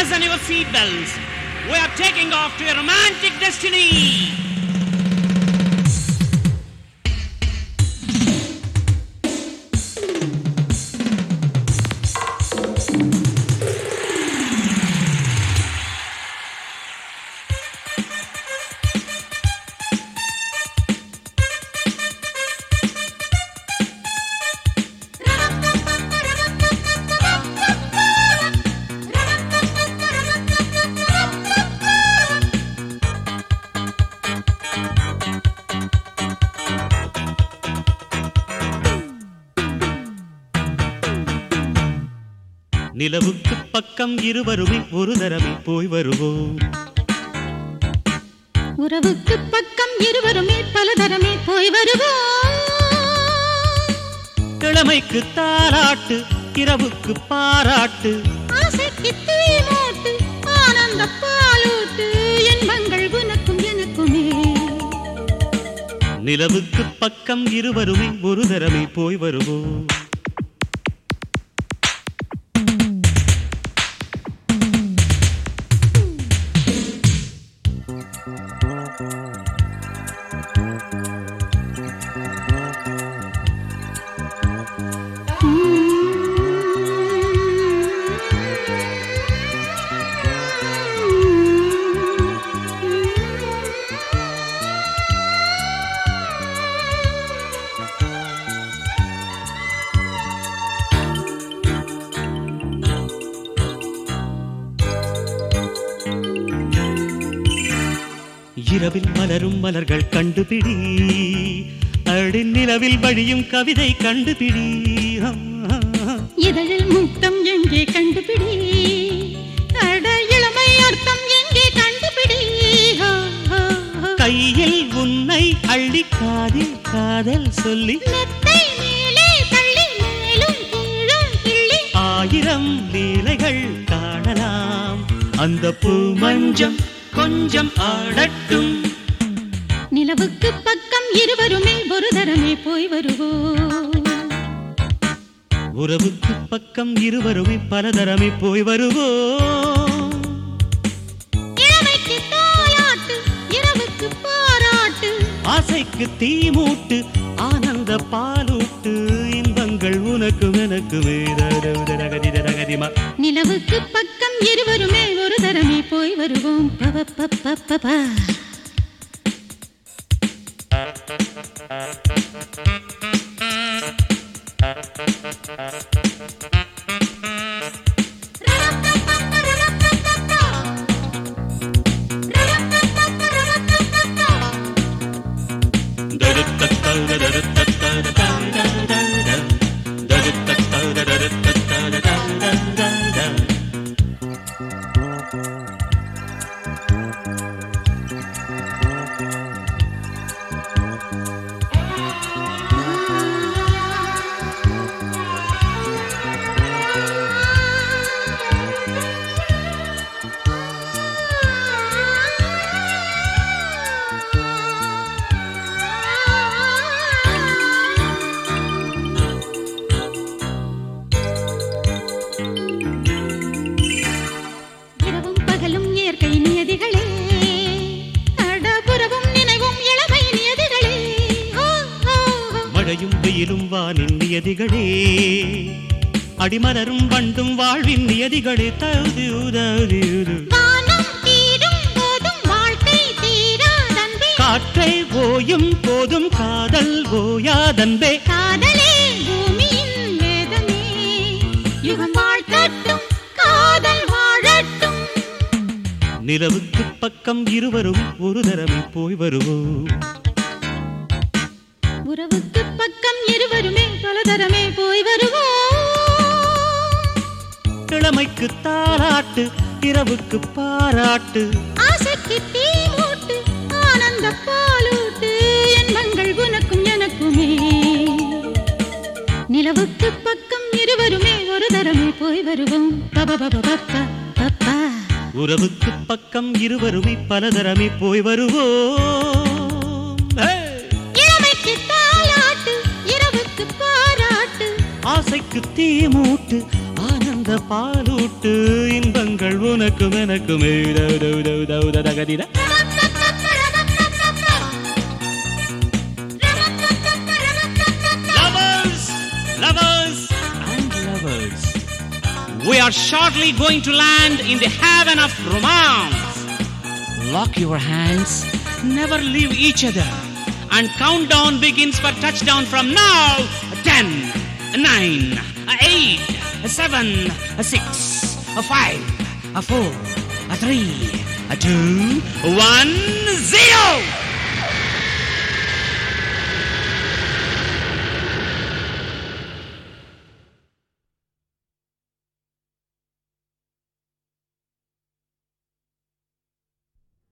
Fasten your seatbelts. We are taking off to a romantic destiny. நிலவுக்கு பக்கம் இருவருமே ஒரு தரமே போய் வருவோம் உறவுக்கு பக்கம் இருவருமே பலதரமே போய் வருவோம் கிழமைக்கு தாராட்டு இரவுக்கு பாராட்டு ஆசைக்கு தீ மூட்டு ஆனந்த பாலூட்டு இன்பங்கள் உனக்கும் எனக்குமே நிலவுக்கு பக்கம் இருவருமே ஒரு தரமே போய் வருவோம் இரவில் மலரும் மலர்கள் கண்டுபிடி அடி நிலவில் வழியும் கவிதை கண்டுபிடி இதழில் முத்தம் எங்கே கண்டுபிடி அட இளமை அர்த்தம் எங்கே கண்டுபிடி ஹோ, ஹோ, ஹோ. கையில் உன்னை அள்ளி காதில் காதல் சொல்லி மெத்தை மேலே தள்ளி மேலும் கீழும் கிள்ளி ஆயிரம் லீலைகள் காணலாம் அந்த பூ மஞ்சம் கொஞ்சம் ஆடட்டும் நிலவுக்கு பக்கம் இருவருமே ஒரு தரமே போய் வருவோம் உறவுக்கு பக்கம் இருவருமே பலதரமே போய் வருவோம் இளமைக்கு தாலாட்டு இரவுக்கு பாராட்டு ஆசைக்கு தீமூட்டு ஆனந்த பாலூட்டு இன்பங்கள் உனக்கும் எனக்குமே ரகதி ரகதிமா நிலவுக்கு பக்கம் இருவருமே ஒரு தரமே போய் வருவோம் பவ ப ப ப ப. இரவும் பகலும் இயற்கை நியதிகளே அடபுறவும் நினைவும் இளமை நியதிகளே ஓ, ஓ, ஓ. மழையும் வெயிலும் வானின் நியதிகளே அடிமலரும் வண்டும் வாழ்வின் நியதிகளே தகுதி உதவி வானம் தீரும் போதும் வாழ்க்கை தீராதன்பே காற்றை ஓயும் போதும் காதல் ஓயாதன்பே காதலே பூமியின் வேதமே யுகம் வாழ்த்தட்டும் காதல் வாழட்டும் நிலவுக்கு பக்கம் இருவரும் ஒரு தரமே போய் வருவோம் உறவுக்கு பக்கம் இருவருமே பலதரமே போய் வருவோம் கிழமைக்கு தாராட்டு இரவுக்கு பாராட்டு ஆசைக்கு தீ மூட்டு ஆனந்த பாலூட்டு இன்பங்கள் உனக்கும் எனக்குமே நிலவுக்கு பக்கம் இருவருமே ஒரு தரமே போய் வருவோம் பப பப பப்பா பப்பா உறவுக்கு பக்கம் இருவருமே பலதரமே போய் வருவோம் ஹே! இளமைக்கு தாலாட்டு இரவுக்கு பாராட்டு ஆசைக்கு தீ மூட்டு ஆனந்த இந்த பாலூட்டு இன்பங்கள் உனக்கும் எனக்குமே தௌ தௌ தௌ தௌ ததகதித Lovers, lovers, and lovers. We are shortly going to land in the heaven of romance. Lock your hands, never leave each other. And countdown begins for touchdown from now. 10, 9, 8, 7, 6, 5, 4, 3, 2, 1, 0.